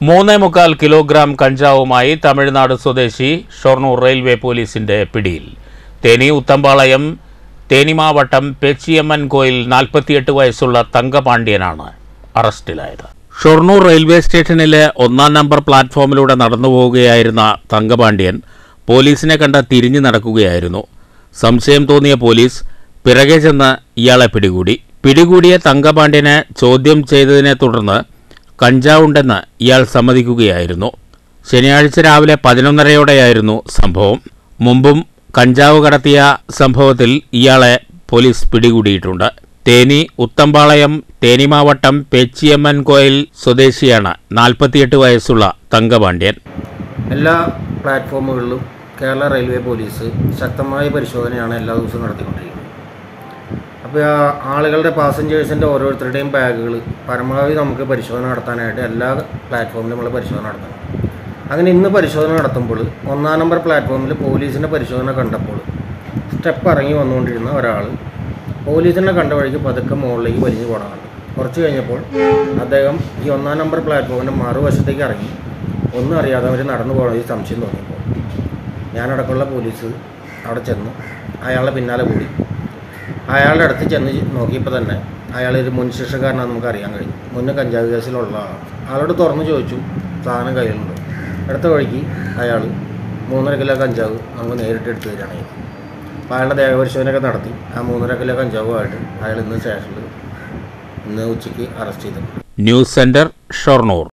മൂന്നേ മുക്കാൽ കിലോഗ്രാം കഞ്ചാവുമായി തമിഴ്നാട് സ്വദേശി ഷൊർണൂർ റെയിൽവേ പോലീസിന്റെ പിടിയിൽ തേനി ഉത്തമ്പാളയം തേനിമാവട്ടം പേച്ചിയമ്മൻ കോയിൽ നാൽപ്പത്തിയെട്ട് വയസ്സുള്ള തങ്കപാണ്ഡ്യനാണ് അറസ്റ്റിലായത് ഷൊർണൂർ റെയിൽവേ സ്റ്റേഷനിലെ ഒന്നാം നമ്പർ പ്ലാറ്റ്ഫോമിലൂടെ നടന്നു പോവുകയായിരുന്ന തങ്കപാണ്ഡ്യൻ പോലീസിനെ കണ്ട തിരിഞ്ഞു നടക്കുകയായിരുന്നു സംശയം തോന്നിയ പോലീസ് പിറകെ ചെന്ന് ഇയാളെ പിടികൂടി പിടികൂടിയ തങ്കപാണ്ഡ്യനെ ചോദ്യം ചെയ്തതിനെ തുടർന്ന് കഞ്ചാവുണ്ടെന്ന് ഇയാൾ സമ്മതിക്കുകയായിരുന്നു ശനിയാഴ്ച രാവിലെ പതിനൊന്നരയോടെയായിരുന്നു സംഭവം മുമ്പും കഞ്ചാവ് കടത്തിയ സംഭവത്തിൽ ഇയാളെ പോലീസ് പിടികൂടിയിട്ടുണ്ട് തേനി ഉത്തമ്പാളയം തേനിമാവട്ടം പേച്ചിയമ്മൻ കോയിൽ സ്വദേശിയാണ് നാൽപ്പത്തിയെട്ട് വയസ്സുള്ള തങ്കപാണ്ഡ്യൻ എല്ലാ പ്ലാറ്റ്ഫോമുകളിലും കേരള റെയിൽവേ പോലീസ് ശക്തമായ പരിശോധനയാണ് എല്ലാ ദിവസവും നടത്തിക്കൊണ്ടിരിക്കുന്നത് അപ്പോൾ ആ ആളുകളുടെ പാസഞ്ചേഴ്സിൻ്റെ ഓരോരുത്തരുടെയും ബാഗുകൾ പരമാവധി നമുക്ക് പരിശോധന നടത്താനായിട്ട് എല്ലാ പ്ലാറ്റ്ഫോമിലും നമ്മൾ പരിശോധന നടത്തണം അങ്ങനെ ഇന്ന് പരിശോധന നടത്തുമ്പോൾ ഒന്നാം നമ്പർ പ്ലാറ്റ്ഫോമിൽ പോലീസിൻ്റെ പരിശോധന കണ്ടപ്പോൾ സ്റ്റെപ്പ് ഇറങ്ങി വന്നുകൊണ്ടിരുന്ന ഒരാൾ പോലീസിനെ കണ്ട വഴിക്ക് പതുക്കെ മുകളിലേക്ക് വലിഞ്ഞു പോകണം കണ്ടു കുറച്ച് കഴിഞ്ഞപ്പോൾ അദ്ദേഹം ഈ ഒന്നാം നമ്പർ പ്ലാറ്റ്ഫോമിൻ്റെ മറുവശത്തേക്ക് ഇറങ്ങി ഒന്നും അറിയാതെ അവർ നടന്നു പോകണം ഈ സംശയം തോന്നിയപ്പോൾ ഞാനടക്കമുള്ള പോലീസ് അവിടെ ചെന്നു അയാളുടെ പിന്നാലെ കൂടി അയാളുടെ അടുത്ത് ചെന്ന് നോക്കിയപ്പോൾ തന്നെ അയാൾ ഒരു മുൻ ശിക്ഷക്കാരനാണെന്ന് നമുക്ക് അറിയാൻ കഴിഞ്ഞു മുന്നേ കഞ്ചാവ് കേസിലുള്ള ആളാണ് ആളോട് തുറന്ന് ചോദിച്ചു സാധനം കയ്യിലുണ്ട് അടുത്ത വഴിക്ക് അയാൾ മൂന്നര കിലോ കഞ്ചാവ് നമുക്ക് നേരിട്ട് എടുത്തു തരികയാണ് ചെയ്തത് അപ്പോൾ അയാളുടെ ദേഹപരിശോധനയൊക്കെ നടത്തി ആ മൂന്നര കിലോ കഞ്ചാവുമായിട്ട് അയാൾ ഇന്ന് സ്റ്റേഷനിൽ ഇന്ന് ഉച്ചയ്ക്ക് അറസ്റ്റ് ചെയ്തിട്ടുണ്ട് ന്യൂസ് സെന്റർ ഷൊർണൂർ